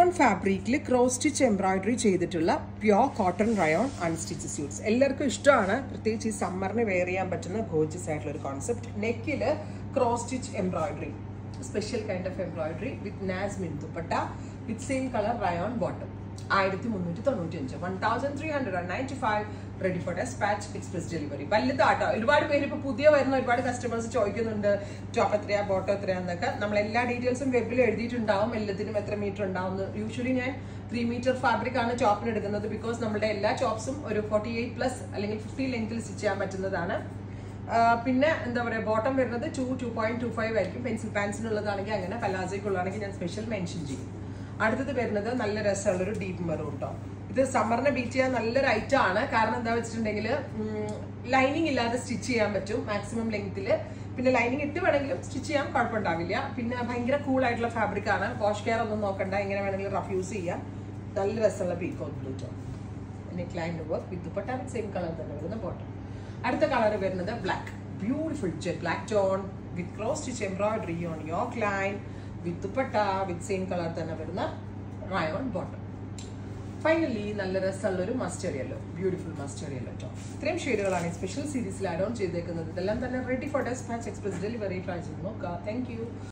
rayon ഫാബ്രിക്കിൽ cross stitch embroidery ചെയ്തിട്ടുള്ള pure cotton rayon unstitch suits എല്ലാവർക്കും ഇഷ്ടമാണ് പ്രത്യേകിച്ച് ഈ സമ്മറിന് വെയർ ചെയ്യാൻ പറ്റുന്ന ഗോജസ് ആയിട്ടുള്ള ഒരു കോൺസെപ്റ്റ് നെക്കിൽ cross stitch embroidery special kind of embroidery with നാസ് മിൻ dupatta with same colour rayon bottom ആയിരത്തി മുന്നൂറ്റി തൊണ്ണൂറ്റി അഞ്ച് one thousand three hundred and ninety five ready for despatch express delivery വലുതാട്ടോ ഒരുപാട് പേര് ഇപ്പോൾ പുതിയ വരുന്ന ഒരുപാട് കസ്റ്റമേഴ്സ് ചോദിക്കുന്നുണ്ട് ടോപ്പ് എത്രയാ ബോട്ടം എത്രയാന്നൊക്കെ നമ്മൾ എല്ലാ ഡീറ്റെയിൽസും വെബിൽ എഴുതിയിട്ടുണ്ടാവും എല്ലാത്തിനും എത്ര മീറ്റർ ഉണ്ടാവും യൂഷ്വലി ഞാൻ ത്രീ മീറ്റർ ഫാബ്രിക് ആണ് ചോപ്പിന് എടുക്കുന്നത് ബിക്കോസ് നമ്മുടെ എല്ലാ ചോപ്സും ഒരു ഫോർട്ടി എയ്റ്റ് പ്ലസ് അല്ലെങ്കിൽ ഫിഫ്റ്റി ലെങ്തിൽ സ്റ്റിച്ച് ചെയ്യാൻ പറ്റുന്നതാണ് ആ, പിന്നെ എന്താ പറയുക ബോട്ടം വരുന്നത് two two point two five ആയിരിക്കും പെൻസിൽ പാൻസിനുള്ളതാണെങ്കിൽ അങ്ങനെ പലാസയ്ക്കുള്ളതാണെങ്കിൽ ഞാൻ സ്പെഷ്യൽ മെൻഷൻ ചെയ്യും അടുത്തത് വരുന്നത് നല്ല രസമുള്ളൊരു ഡീപ്പ് മെറൂൺ കേട്ടോ ഇത് സമ്മറിനെ ബീറ്റ് ചെയ്യാൻ നല്ലൊരു ഐറ്റം ആണ് കാരണം എന്താ വെച്ചിട്ടുണ്ടെങ്കിൽ ലൈനിങ് ഇല്ലാതെ സ്റ്റിച്ച് ചെയ്യാൻ പറ്റും മാക്സിമം ലെങ്ത്തിൽ പിന്നെ ലൈനിങ് ഇട്ട് വേണമെങ്കിലും സ്റ്റിച്ച് ചെയ്യാൻ കുഴപ്പമുണ്ടാവില്ല പിന്നെ ഭയങ്കര കൂൾ ആയിട്ടുള്ള ഫാബ്രിക് ആണ് വാഷ് കെയർ ഒന്നും നോക്കണ്ട എങ്ങനെ വേണമെങ്കിലും റഫ് യൂസ് ചെയ്യാം നല്ല രസമുള്ള peacock blue tone neck line work with dupatta with same colour തന്നെ വരുന്ന ബോട്ടം അടുത്ത കളർ വരുന്നത് black beautiful jet black tone with cross stitch embroidery on yoke line with dupatta with same colour തന്നെ വരുന്ന റയോൺ ബോട്ടം ഫൈനലി നല്ല രസമുള്ള ഒരു mustard yellow beautiful mustard yellow tone ഇത്രയും ഷെയ്ഡുകളാണ് ഈ സ്പെഷ്യൽ സീരീസിൽ ആഡ് ഓൺ ചെയ്തേക്കുന്നത് ഇതെല്ലാം തന്നെ ready for despatch express delivery try ചെയ്ത് നോക്കുക താങ്ക് യു